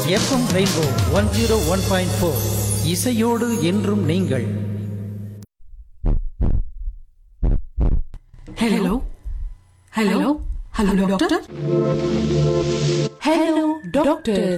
FM rainbow one zero one point four இசையோடு என்றும் நீங்கள் hello hello hello doctor hello doctor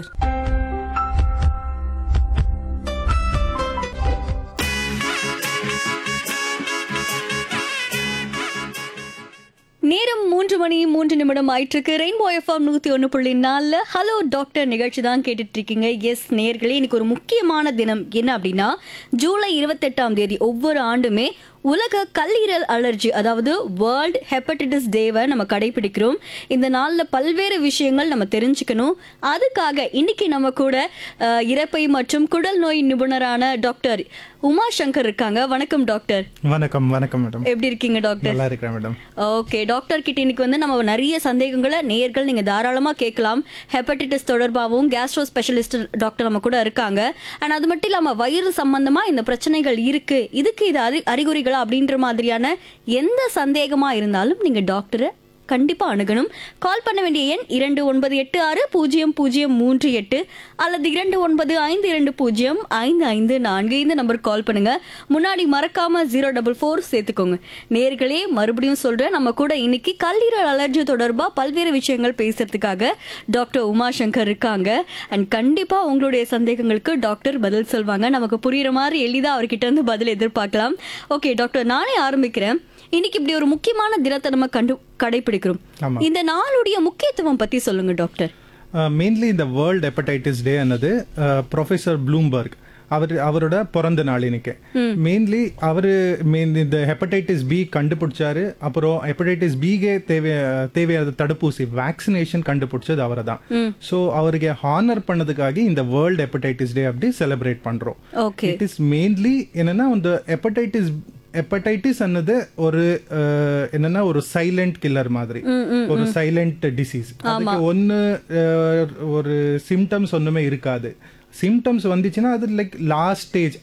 நேரம் மூன்று மணி மூன்று நிமிடம் ஆயிட்டிருக்கு ரெயின்போ எஃப்எம் நூற்றி ஒன்று புள்ளி நாலில் ஹலோ டாக்டர் நிகழ்ச்சி தான் கேட்டுட்டு இருக்கீங்க எஸ் நேர்களே இன்னைக்கு ஒரு முக்கியமான தினம் என்ன அப்படின்னா ஜூலை இருபத்தெட்டாம் தேதி ஒவ்வொரு ஆண்டுமே உலக கல்லீரல் அலர்ஜி அதாவது வேர்ல்ட் ஹெப்படைட்டிஸ் டேவை நம்ம கடைபிடிக்கிறோம் இந்த நாளில் பல்வேறு விஷயங்கள் நம்ம தெரிஞ்சுக்கணும் அதுக்காக இன்னைக்கு நம்ம கூட அஹ், இரைப்பை மற்றும் குடல் நோய் நிபுணரான டாக்டர் உமா சங்கர் இருக்காங்க வணக்கம் டாக்டர் வணக்கம் வணக்கம் மேடம் எப்படி இருக்கீங்க டாக்டர் நல்லா இருக்கிறேன் மேடம் ஓகே டாக்டர் கிட்ட இன்னைக்கு வந்து நம்ம நிறைய சந்தேகங்களை நேயர்கள் நீங்க தாராளமா கேட்கலாம் ஹெப்படைட்டிஸ் தொடர்பாகவும் கேஸ்ட்ரோ ஸ்பெஷலிஸ்ட் டாக்டர் நம்ம கூட இருக்காங்க அண்ட் அது மட்டும் இல்லாம வயிறு சம்பந்தமா இந்த பிரச்சனைகள் இருக்கு இதுக்கு இது அறி அறிகுறிகளா அப்படின்ற மாதிரியான எந்த சந்தேகமா இருந்தாலும் நீங்க டாக்டரை கண்டிப்பா அணுகணும் கால் பண்ண வேண்டிய எண் இரண்டு ஒன்பது எட்டு ஆறு பூஜ்ஜியம் பூஜ்ஜியம் மூன்று எட்டு அல்லது இரண்டு ஒன்பது ஐந்து இரண்டு பூஜ்ஜியம் ஐந்து ஐந்து நான்கு இந்த நம்பருக்கு கால் பண்ணுங்க முன்னாடி மறக்காம ஜீரோ டபுள் ஃபோர் சேர்த்துக்கோங்க நேர்களே மறுபடியும் சொல்றேன் நம்ம கூட இன்னைக்கு கல்லீரல் அலர்ஜி தொடர்பா பல்வேறு விஷயங்கள் பேசுறதுக்காக டாக்டர் உமாசங்கர் இருக்காங்க அண்ட் கண்டிப்பா உங்களுடைய சந்தேகங்களுக்கு டாக்டர் பதில் சொல்வாங்க நமக்கு புரியுற மாதிரி எளிதா அவர்கிட்ட இருந்து பதில் எதிர்பார்க்கலாம் ஓகே டாக்டர் நானே ஆரம்பிக்கிறேன் இன்னைக்கு இப்படி ஒரு முக்கியமான தினத்தை நம்ம கண்டு கடைபிடிக்கிறோம் ஆமா. இந்த நாளுடைய முக்கியத்துவம் பத்தி சொல்லுங்க டாக்டர் மெயின்லி இந்த வேர்ல்ட் ஹெப்படைட்டிஸ் டே என்னது ப்ரொஃபஸர் ப்ளூம்பர்க் அவர் அவரோட பிறந்த நாள் இன்னைக்கு மெயின்லி அவர் மெயின் இந்த ஹெப்படைட்டிஸ் பி கண்டுபிடிச்சாரு அப்புறம் ஹெப்படைட்டிஸ் பிகே தேவை தேவையான தடுப்பூசி வேக்சினேஷன் கண்டுபிடிச்சது அவரை தான் ஸோ அவருக்கு ஹானர் பண்ணதுக்காக இந்த வேர்ல்ட் ஹெப்படைட்டிஸ் டே அப்படி செலிப்ரேட் பண்றோம் ஓகே இட் இஸ் மெயின்லி என்னன்னா இந்த ஹெப்படைட்டிஸ் ஹெப்படைட்டிஸ் அன்னது ஒரு அஹ், என்னன்னா ஒரு சைலண்ட் கில்லர் மாதிரி ஒரு சைலண்ட் டிசீஸ் அதுக்கு ஒன்னு அஹ், ஒரு சிம்டம்ஸ் ஒண்ணுமே இருக்காது சிம்டம்ஸ் வந்துச்சுன்னா அது லைக் லாஸ்ட் ஸ்டேஜ்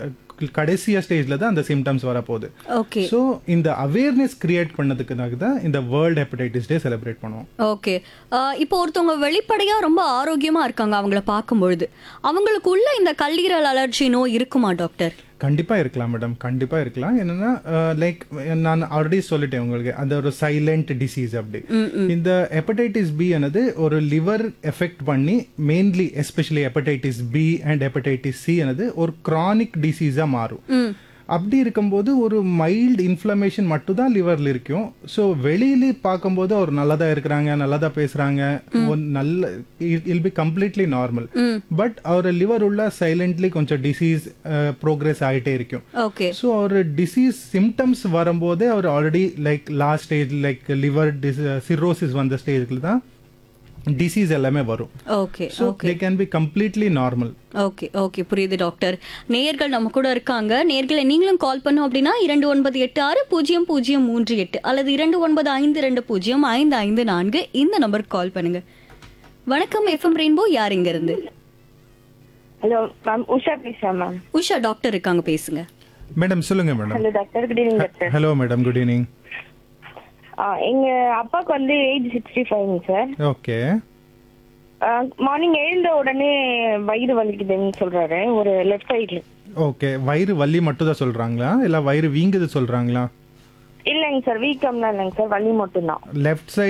கடைசியா ஸ்டேஜ்ல தான் அந்த சிம்டம்ஸ் வரப்போகுது ஓகே ஸோ இந்த அவேர்னஸ் கிரியேட் பண்ணதுக்காக தான் இந்த வேர்ல்ட் ஹெப்படைட்டிஸ் டே செலிப்ரேட் பண்ணுவோம் ஓகே இப்போ ஒருத்தவங்க வெளிப்படையா ரொம்ப ஆரோக்கியமா இருக்காங்க அவங்கள பார்க்கும்பொழுது அவங்களுக்குள்ள இந்த கல்லீரல் அலர்ஜி நோய் இருக்குமா டாக்டர் கண்டிப்பா இருக்கலாம் மேடம் கண்டிப்பா இருக்கலாம் என்னன்னா லைக் நான் ஆல்ரெடி சொல்லிட்டேன் உங்களுக்கு அந்த ஒரு சைலண்ட் டிசீஸ் அப்படி இந்த ஹெப்படைட்டிஸ் பி ஆனது ஒரு லிவர் எஃபெக்ட் பண்ணி mainly especially hepatitis B and hepatitis C ஆனது ஒரு கிரானிக் டிசீஸா மாறும் அப்படி இருக்கும்போது ஒரு மைல்டு இன்ஃப்ளமேஷன் மட்டும் தான் லிவர்ல இருக்கும் ஸோ வெளியில பார்க்கும்போது அவர் நல்லா தான் இருக்கிறாங்க நல்லா தான் பேசுறாங்க ஒரு நல்ல will be completely normal but அவர் லிவர் உள்ள சைலண்ட்லி கொஞ்சம் டிசீஸ் ப்ரோக்ரஸ் ஆகிட்டே இருக்கும் ஓகே ஸோ அவர் டிசீஸ் சிம்டம்ஸ் வரும்போதே அவர் already like last stage like liver cirrhosis வந்த ஸ்டேஜ்ல தான் டிசீஸ் எல்லாமே வரும் okay so they can be completely normal okay okay புரியுது டாக்டர் நேயர்கள் நம்ம கூட இருக்காங்க நேயர்களை நீங்களும் கால் பண்ணோம் அப்படின்னா இரண்டு ஒன்பது எட்டு ஆறு பூஜ்ஜியம் பூஜ்ஜியம் மூன்று எட்டு அல்லது இரண்டு ஒன்பது ஐந்து ரெண்டு பூஜ்ஜியம் ஐந்து ஐந்து நான்கு இந்த நம்பருக்கு கால் பண்ணுங்க வணக்கம் எஃப்எம் ரெயின்போ யார் இங்க இருந்து ஹலோ மேம் உஷா பேசுறேன் மேம் உஷா டாக்டர் இருக்காங்க பேசுங்க மேடம் சொல்லுங்க madam hello doctor good evening doctor hello madam good evening ஆ எங்க அப்பாவுக்கு வந்து ஏஜ் சிக்ஸ்டி ஃபைவ்ங்க சார் ஓகே மார்னிங் எழுந்த உடனே வயிறு வலிக்குதுன்னு சொல்றாரு ஒரு லெஃப்ட் சைடுல ஓகே வயிறு வலி மட்டும் தான் சொல்றாங்களா இல்ல வயிறு வீங்குது சொல்றாங்களா இல்லைங்க சார் வீக்கம்லாம் இல்லைங்க சார் வலி மட்டும்தான் லெஃப்ட் சைடு